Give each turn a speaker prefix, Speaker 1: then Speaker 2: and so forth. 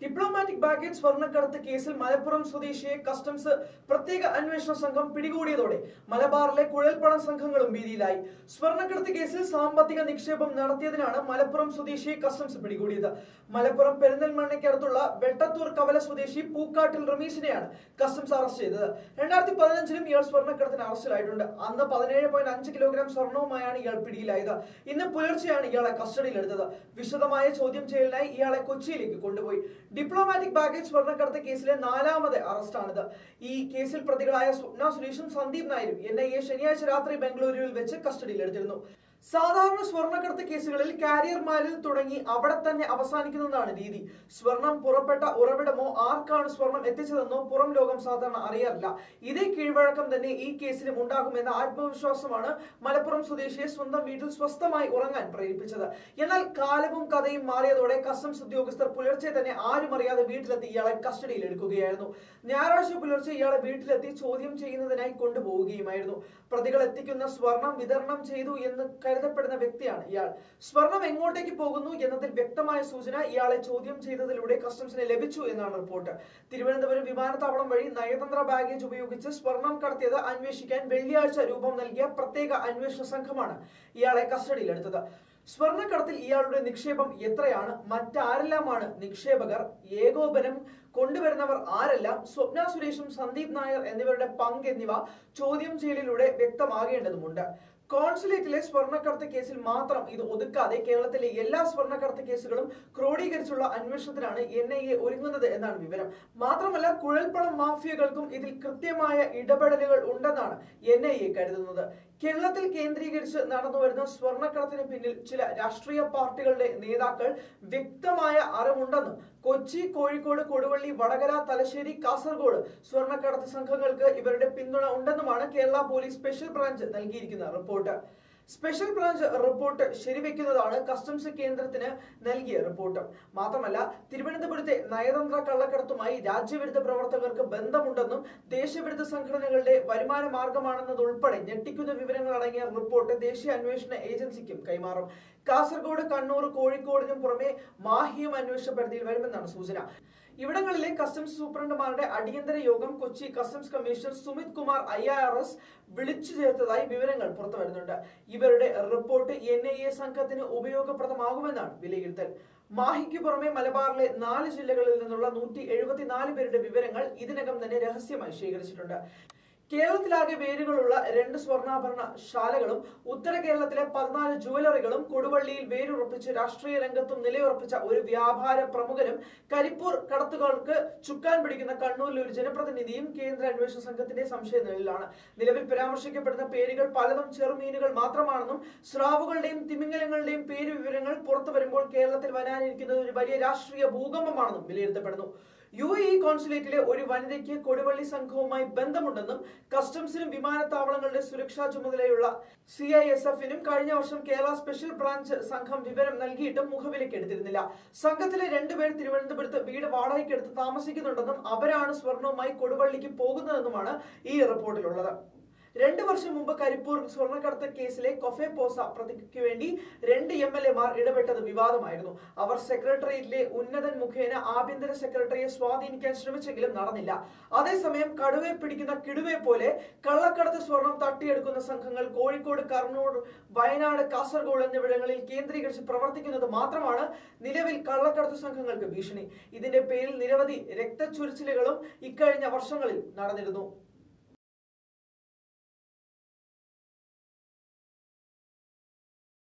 Speaker 1: diplomatic baggage സ്വർണ്ണക്കടത്ത് കേസിൽ മലപ്പുറം സ്വദേശിയെ കസ്റ്റംസ് പ്രത്യേക അന്വേഷണ സംഘം പിടികൂടിയതോടെ മലബാറിലെ കുഴൽപ്പണ സംഘങ്ങളും ഭീതിയിലായി സ്വർണ്ണക്കടത്ത് കേസിൽ സാമ്പത്തിക നിക്ഷേപം നടത്തിയതിനാണ് മലപ്പുറം സ്വദേശിയെ കസ്റ്റംസ് പിടികൂടിയത് മലപ്പുറം പെരിന്തൽമണ്ണയ്ക്കടുത്തുള്ള വെട്ടത്തൂർ കവല സ്വദേശി പൂക്കാട്ടിൽ റമീഷിനെയാണ് കസ്റ്റംസ് അറസ്റ്റ് ചെയ്തത് രണ്ടായിരത്തി പതിനഞ്ചിലും ഇയാൾ സ്വർണ്ണക്കടത്തിന് അറസ്റ്റിലായിട്ടുണ്ട് അന്ന് പതിനേഴ് പോയിന്റ് അഞ്ച് കിലോഗ്രാം സ്വർണവുമായാണ് ഇയാൾ പിടിയിലായത് ഇന്ന് പുലർച്ചെയാണ് ഇയാളെ കസ്റ്റഡിയിലെടുത്തത് വിശദമായ ചോദ്യം ചെയ്യലിനായി ഇയാളെ കൊച്ചിയിലേക്ക് കൊണ്ടുപോയി ഡിപ്ലോമാറ്റിക് ബാഗേജ് സ്വർണ്ണക്കടത്ത് കേസിലെ നാലാമത് അറസ്റ്റാണിത് ഈ കേസിൽ പ്രതികളായ സ്വപ്ന സുരേഷും സന്ദീപ് നായരും എൻ ഐ എ ശനിയാഴ്ച രാത്രി ബംഗളൂരുവിൽ വെച്ച് കസ്റ്റഡിയിലെടുത്തിരുന്നു സാധാരണ സ്വർണ്ണക്കടത്ത് കേസുകളിൽ കാരിയർമാരിൽ തുടങ്ങി അവിടെ തന്നെ അവസാനിക്കുന്നതാണ് രീതി സ്വർണം പുറപ്പെട്ട ഉറവിടമോ ആർക്കാണ് സ്വർണം എത്തിച്ചതെന്നോ പുറം ലോകം സാധാരണ അറിയാറില്ല ഇതേ കീഴ്വഴക്കം തന്നെ ഈ കേസിലും ഉണ്ടാകുമെന്ന ആത്മവിശ്വാസമാണ് മലപ്പുറം സ്വദേശിയെ സ്വന്തം വീട്ടിൽ സ്വസ്ഥമായി ഉറങ്ങാൻ പ്രേരിപ്പിച്ചത് എന്നാൽ കാലവും കഥയും മാറിയതോടെ കസ്റ്റംസ് ഉദ്യോഗസ്ഥർ പുലർച്ചെ തന്നെ ആരും അറിയാതെ വീട്ടിലെത്തി ഇയാളെ കസ്റ്റഡിയിൽ എടുക്കുകയായിരുന്നു ഞായറാഴ്ച പുലർച്ചെ ഇയാളെ വീട്ടിലെത്തി ചോദ്യം ചെയ്യുന്നതിനായി കൊണ്ടുപോവുകയുമായിരുന്നു പ്രതികൾ എത്തിക്കുന്ന സ്വർണം വിതരണം ചെയ്തു എന്ന് കരുതപ്പെടുന്ന വ്യക്തിയാണ് ഇയാൾ സ്വർണം എങ്ങോട്ടേക്ക് പോകുന്നു എന്നതിൽ വ്യക്തമായ സൂചന ഇയാളെ ചോദ്യം ചെയ്തതിലൂടെ കസ്റ്റംസിന് ലഭിച്ചു എന്നാണ് റിപ്പോർട്ട് തിരുവനന്തപുരം വിമാനത്താവളം വഴി നയതന്ത്ര ബാഗേജ് ഉപയോഗിച്ച് സ്വർണം കടത്തിയത് അന്വേഷിക്കാൻ വെള്ളിയാഴ്ച രൂപം നൽകിയ പ്രത്യേക അന്വേഷണ സംഘമാണ് ഇയാളെ കസ്റ്റഡിയിലെടുത്തത് സ്വർണ്ണക്കടത്തിൽ ഇയാളുടെ നിക്ഷേപം എത്രയാണ് മറ്റാരെല്ലാമാണ് നിക്ഷേപകർ ഏകോപനം കൊണ്ടുവരുന്നവർ ആരെല്ലാം സ്വപ്ന സുരേഷും സന്ദീപ് നായർ എന്നിവരുടെ പങ്ക് എന്നിവ ചോദ്യം ചെയ്യലിലൂടെ വ്യക്തമാകേണ്ടതുണ്ട് കോൺസുലേറ്റിലെ സ്വർണ്ണക്കടത്ത് കേസിൽ മാത്രം ഇത് ഒതുക്കാതെ കേരളത്തിലെ എല്ലാ സ്വർണ്ണക്കടത്ത് കേസുകളും ക്രോഡീകരിച്ചുള്ള അന്വേഷണത്തിനാണ് എൻ ഐ എ ഒരുങ്ങുന്നത് എന്നാണ് വിവരം മാത്രമല്ല കുഴൽപ്പണം മാഫിയകൾക്കും ഇതിൽ കൃത്യമായ ഇടപെടലുകൾ ഉണ്ടെന്നാണ് എൻ ഐ എ കരുതുന്നത് കേരളത്തിൽ കേന്ദ്രീകരിച്ച് നടന്നുവരുന്ന സ്വർണ്ണക്കടത്തിന് പിന്നിൽ ചില രാഷ്ട്രീയ പാർട്ടികളുടെ നേതാക്കൾ വ്യക്തമായ അറിവുണ്ടെന്നും കൊച്ചി കോഴിക്കോട് കൊടുവള്ളി വടകര തലശ്ശേരി കാസർഗോഡ് സ്വർണ്ണക്കടത്ത് സംഘങ്ങൾക്ക് ഇവരുടെ പിന്തുണ ഉണ്ടെന്നുമാണ് കേരള പോലീസ് സ്പെഷ്യൽ ബ്രാഞ്ച് നൽകിയിരിക്കുന്ന റിപ്പോർട്ട് സ്പെഷ്യൽ ബ്രാഞ്ച് റിപ്പോർട്ട് ശരിവെക്കുന്നതാണ് കസ്റ്റംസ് കേന്ദ്രത്തിന് നൽകിയ റിപ്പോർട്ട് മാത്രമല്ല തിരുവനന്തപുരത്തെ നയതന്ത്ര കള്ളക്കടത്തുമായി രാജ്യവിരുദ്ധ പ്രവർത്തകർക്ക് ബന്ധമുണ്ടെന്നും ദേശവിരുദ്ധ സംഘടനകളുടെ വരുമാന മാർഗമാണെന്നതുൾപ്പെടെ ഞെട്ടിക്കുന്ന വിവരങ്ങൾ അടങ്ങിയ റിപ്പോർട്ട് ദേശീയ അന്വേഷണ ഏജൻസിക്കും കൈമാറും കാസർഗോഡ് കണ്ണൂർ കോഴിക്കോടിനും പുറമെ മാഹിയും അന്വേഷണ പരിധിയിൽ വരുമെന്നാണ് സൂചന ഇവിടങ്ങളിലെ കസ്റ്റംസ് സൂപ്രണ്ടുമാരുടെ അടിയന്തര യോഗം Kochi customs commissioner Sumit Kumar I R S വിളിച്ചു ചേർത്തതായി വിവരങ്ങൾ പുറത്തു വരുന്നുണ്ട് ഇവരുടെ റിപ്പോർട്ട് എൻ ഐ എ സംഘത്തിന് ഉപയോഗപ്രദമാകുമെന്നാണ് വിലയിരുത്തൽ മാഹിക്ക് പുറമെ മലബാറിലെ നാല് ജില്ലകളിൽ നിന്നുള്ള നൂറ്റി എഴുപത്തിനാല് പേരുടെ വിവരങ്ങൾ ഇതിനകം തന്നെ രഹസ്യമായി ശേഖരിച്ചിട്ടുണ്ട് കേരളത്തിലാകെ വേരുകളുള്ള രണ്ട് സ്വർണ്ണാഭരണ ശാലകളും ഉത്തര കേരളത്തിലെ പതിനാല് ജുവലറികളും കൊടുവള്ളിയിൽ വേരുറപ്പിച്ച് രാഷ്ട്രീയ രംഗത്തും നിലയുറപ്പിച്ച ഒരു വ്യാപാര പ്രമുഖനും കരിപ്പൂർ കടത്തുകാർക്ക് ചുക്കാൻ പിടിക്കുന്ന കണ്ണൂരിലെ ഒരു ജനപ്രതിനിധിയും കേന്ദ്ര അന്വേഷണ സംഘത്തിന്റെ സംശയ നിഴലിലാണ് നിലവിൽ പരാമർശിക്കപ്പെടുന്ന പേരുകൾ പലതും ചെറുമീനുകൾ മാത്രമാണെന്നും സ്രാവുകളുടെയും തിമിംഗലങ്ങളുടെയും പേര് വിവരങ്ങൾ പുറത്തു വരുമ്പോൾ കേരളത്തിൽ വരാനിരിക്കുന്നത് ഒരു വലിയ രാഷ്ട്രീയ ഭൂകമ്പമാണെന്നും വിലയിരുത്തപ്പെടുന്നു യു എ ഇ കോൺസുലേറ്റിലെ ഒരു വനിതയ്ക്ക് കൊടുവള്ളി സംഘവുമായി ബന്ധമുണ്ടെന്നും കസ്റ്റംസിനും വിമാനത്താവളങ്ങളുടെ സുരക്ഷാ ചുമതലയുള്ള സി ഐ എസ് എഫിനും കഴിഞ്ഞ വർഷം കേരള സ്പെഷ്യൽ ബ്രാഞ്ച് സംഘം വിവരം നൽകിയിട്ടും മുഖവിലേക്ക് എടുത്തിരുന്നില്ല സംഘത്തിലെ രണ്ടുപേർ തിരുവനന്തപുരത്ത് വീട് വാടകയ്ക്കെടുത്ത് താമസിക്കുന്നുണ്ടെന്നും അവരാണ് സ്വർണവുമായി കൊടുവള്ളിക്ക് പോകുന്നതെന്നുമാണ് ഈ റിപ്പോർട്ടിലുള്ളത് രണ്ട് വർഷം മുമ്പ് കരിപ്പൂർ സ്വർണ്ണക്കടത്ത് കേസിലെ കൊഫെ പോസ പ്രതിക്ക് വേണ്ടി രണ്ട് എം എൽ എമാർ ഇടപെട്ടത് വിവാദമായിരുന്നു അവർ സെക്രട്ടേറിയറ്റിലെ ഉന്നതൻ മുഖേന ആഭ്യന്തര സെക്രട്ടറിയെ സ്വാധീനിക്കാൻ ശ്രമിച്ചെങ്കിലും നടന്നില്ല അതേസമയം കടുവയെ പിടിക്കുന്ന കിടുവയെ പോലെ കള്ളക്കടത്ത് സ്വർണം തട്ടിയെടുക്കുന്ന സംഘങ്ങൾ കോഴിക്കോട് കർണൂർ വയനാട് കാസർഗോഡ് എന്നിവിടങ്ങളിൽ കേന്ദ്രീകരിച്ച് പ്രവർത്തിക്കുന്നത് മാത്രമാണ് നിലവിൽ കള്ളക്കടത്ത് സംഘങ്ങൾക്ക് ഭീഷണി ഇതിന്റെ പേരിൽ നിരവധി രക്തച്ചൊരിച്ചിലുകളും ഇക്കഴിഞ്ഞ വർഷങ്ങളിൽ നടന്നിരുന്നു